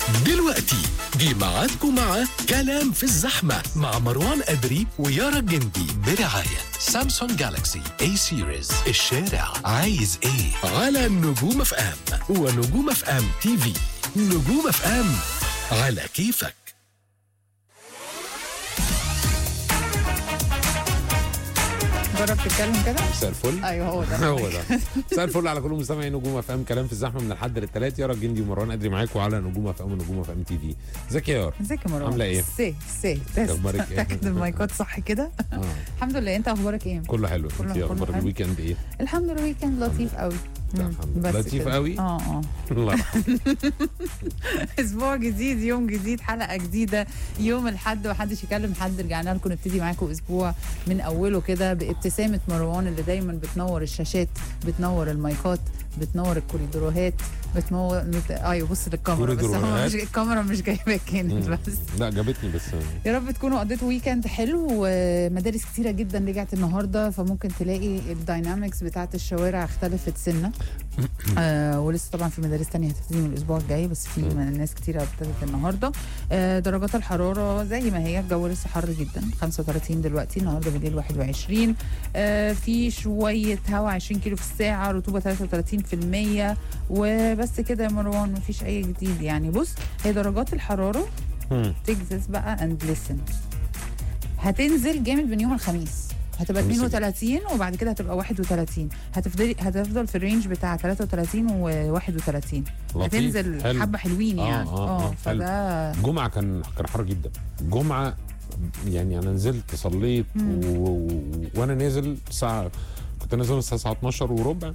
دلوقتي جه ميعادكم مع كلام في الزحمة مع مروان أدري ويارا الجندي برعاية سامسونج جالاكسي اي سيريز الشارع عايز ايه على نجوم اف ام ونجوم اف ام تي في نجوم اف ام على كيفك جرب تتكلم كده مساء الفل ايوه هو ده هو ده مساء الفل على كل مستمعي نجوم اف ام كلام في الزحمه من الحد للثلاث يارا الجندي ومروان ادري معاكم على نجوم اف ام ونجوم اف ام تي في ازيك يا يارا ازيك يا مروان عاملة إيه؟ سي سي تست أخبارك إيه؟ تاخد المايكات صح كده اه الحمد لله انت اخبارك ايه كله حلو كله- انت كله اخبار حلو. الويكند ايه الحمد لله ويكند لطيف قوي لا، مم، الحمد لله. بس لطيف كده. قوي؟ اه اه الله يرحمه. اسبوع جديد يوم جديد حلقه جديده يوم الحد ومحدش يكلم حد رجعنا لكم نبتدي معاكم اسبوع من اوله كده بابتسامه مروان اللي دايما بتنور الشاشات بتنور المايكات بتنور الكوريدوروهات بتنور بت... ايوه بص للكاميرا بس هو كوريدوروهات. مش الكاميرا مش جايباك هنا مم. بس لا جابتني بس يا رب تكونوا قضيتوا ويكند حلو ومدارس كتيرة جدا رجعت النهارده فممكن تلاقي الداينامكس بتاعت الشوارع اختلفت سنة آه ولسه طبعا في مدارس تانية هتبتدي من الأسبوع الجاي بس في مم. ناس كتيرة ابتدت النهارده آه درجات الحرارة زي ما هي الجو لسه حر جدا 35 دلوقتي النهارده بالليل 21 آه في شوية هواء 20 كيلو في الساعة رطوبة 33% وبس كده يا مروان مفيش أي جديد يعني بص هي درجات الحرارة مم. تكزس بقى اند ليسن هتنزل جامد من يوم الخميس هتبقى خميس 32 وبعد كده هتبقى 31 هتفضل هتفضل في الرينج بتاع 33 و 31 لطيف. هتنزل حلو. حبه حلوين آه، يعني آه، آه، فده الجمعه كان كان حر جدا الجمعه يعني انا نزلت صليت مم. و... و... وانا نازل الساعه كنت نازل الساعه 12 وربع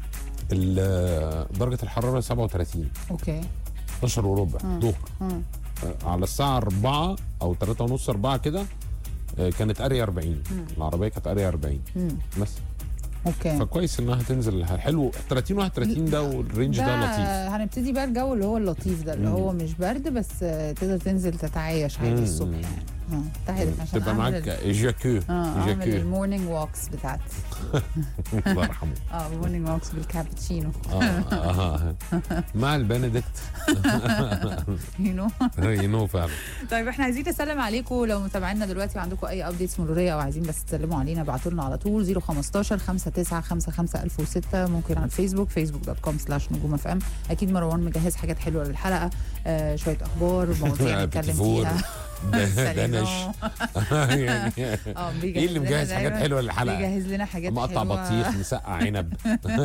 ال- درجه الحراره 37 اوكي 12 وربع مم. ظهر مم. على الساعه 4 او 3 ونص 4 كده آه، كانت قاريه 40 مم. العربيه كانت قاريه 40 مم. بس اوكي فكويس انها تنزل حلو 30 31 ده والرينج ده, لطيف هنبتدي بقى الجو اللي هو اللطيف ده اللي مم. هو مش برد بس آه، تقدر تنزل تتعايش عادي مم. الصبح يعني اه تعالى عشان تبقى أعمل معاك ال- جاكو اه اعمل جاكو المورنينج ووكس بتاعتي الله يرحمه اه مورنينج ووكس بالكابتشينو اه آه. مع البنديكت يو نو يو نو فعلا طيب احنا عايزين نسلم عليكم لو متابعينا دلوقتي وعندكم اي ابديتس مروريه او عايزين بس تسلموا علينا ابعتوا لنا على طول 015 5955 1006 ممكن على الفيسبوك فيسبوك دوت كوم سلاش نجوم اف ام اكيد مروان مجهز حاجات حلوه للحلقه آه شويه اخبار مواضيع نتكلم بتفور. فيها دنش يعني اه ايه اللي مجهز حاجات حلوه للحلقه بيجهز لنا حاجات مقطع حلوه بطيخ مسقع عنب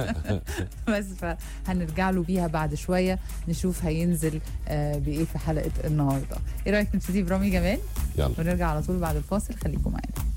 بس فهنرجع له بيها بعد شويه نشوف هينزل آه بايه في حلقه النهارده ايه رايك نبتدي برامي جمال يلا ونرجع على طول بعد الفاصل خليكم معانا